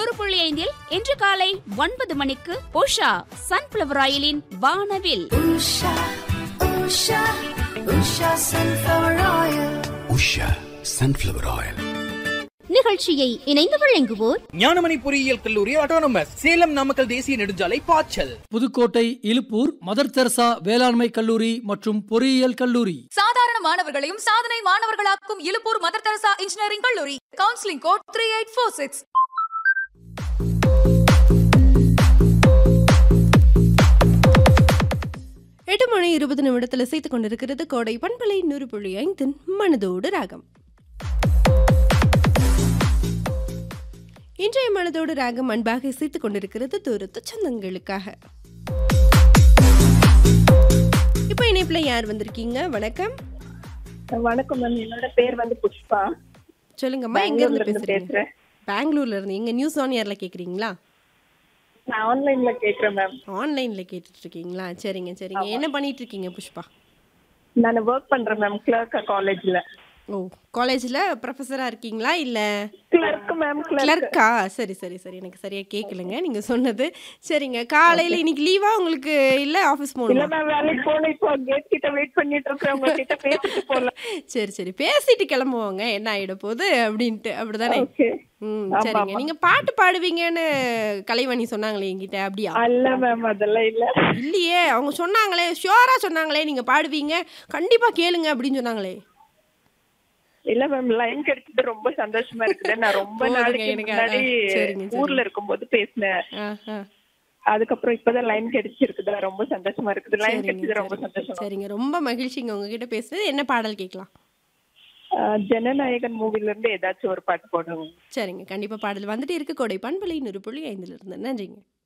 நூறு புள்ளி ஐந்தில் இன்று காலை ஒன்பது மணிக்கு உஷா சன்ஃபிளவர் ஆயிலின் வானவில் Usha, Usha, Usha sunflower oil. Usha sunflower oil நிகழ்ச்சியை இணைந்து வழங்குவோர் ஞானமணி பொறியியல் கல்லூரி ஆட்டோனமஸ் சேலம் நாமக்கல் தேசிய நெடுஞ்சாலை பாய்ச்சல் புதுக்கோட்டை இலுப்பூர் மதர் தெரசா வேளாண்மை கல்லூரி மற்றும் பொறியியல் கல்லூரி சாதாரண மாணவர்களையும் சாதனை மாணவர்களாக்கும் இலுப்பூர் மதர் தெரசா இன்ஜினியரிங் கல்லூரி counselling code three eight four six எட்டு மணி இருபது நிமிடத்தில் சேர்த்துக் கொண்டிருக்கிறது கோடை பண்பலை நூறு புள்ளி ஐந்தின் மனதோடு ராகம் இன்றைய மனதோடு ராகம் அன்பாக சேர்த்துக் கொண்டிருக்கிறது தூரத்து சொந்தங்களுக்காக இப்போ இணைப்பில் யார் வந்திருக்கீங்க வணக்கம் வணக்கம் மேம் என்னோட பேர் வந்து புஷ்பா சொல்லுங்கம்மா எங்க இருந்து பெங்களூர்ல இருந்து பேசுறீங்க பேசுறேன் பெங்களூர்ல இருந்து எங்க நியூஸ் ஆன் ஏர்ல கேக்குறீங்களா நான் ஆன்லைன்ல கேக்குறேன் மேம் ஆன்லைன்ல கேட்டுட்டு இருக்கீங்களா சரிங்க சரிங்க என்ன பண்ணிட்டு இருக்கீங்க புஷ்பா நான் ஒர்க் பண்றேன் மேம் கிளர்க் காலேஜ்ல ஓ காலேஜ்ல ப்ரொஃபஸரா இருக்கீங்களா இல்ல கிளர்க் மேம் கிளர்க் கிளர்க்கா சரி சரி சரி எனக்கு சரியா கேட்கலங்க நீங்க சொன்னது சரிங்க காலையில இன்னைக்கு லீவா உங்களுக்கு இல்ல ஆபீஸ் இல்ல போகணுமா மேம் வேலைக்கு போகணும் இப்போ கேட் கிட்ட வெயிட் பண்ணிட்டு இருக்கேன் உங்ககிட்ட பேசிட்டு போலாம் சரி சரி பேசிட்டு கிளம்புவோங்க என்ன ஆயிட போகுது அப்படின்ட்டு அப்படிதானே ஓகே ம் ஆமா, சரிங்க ஆமா. நீங்க பாட்டு பாடுவீங்கன்னு கலைவாணி சொன்னாங்களே என்கிட்ட அப்படியா அல்ல மேம் அதெல்லாம் இல்ல இல்லையே அவங்க சொன்னாங்களே ஷியோரா சொன்னாங்களே நீங்க பாடுவீங்க கண்டிப்பா கேளுங்க அப்படின்னு சொன்னாங்களே இல்ல மேம் லைன் கிடைச்சது ரொம்ப சந்தோஷமா இருக்குது நான் ரொம்ப போதுங்க நாளைக்கு எனக்கு. முன்னாடி ஆ, சரிங்க, சரிங்க. ஊர்ல இருக்கும்போது பேசினேன் ஆ, ஆ. அதுக்கப்புறம் இப்பதான் லைன் கிடைச்சிருக்குதா ரொம்ப சந்தோஷமா இருக்குது லைன் சரிங்க கிடைச்சது ரொம்ப சரிங்க. சந்தோஷம் சரிங்க ரொம்ப மகிழ்ச்சிங்க உங்ககிட்ட பேசுறது என்ன பாடல் கேட்கலாம் ஆ, ஜனநாயகன் மூவில இருந்து ஏதாச்சும் ஒரு பாட்டு போடுங்க சரிங்க கண்டிப்பா பாடல் வந்துட்டு இருக்கு கோடை பண்பலை நூறு புள்ளி ஐந்துல இருந்து நன்றிங்க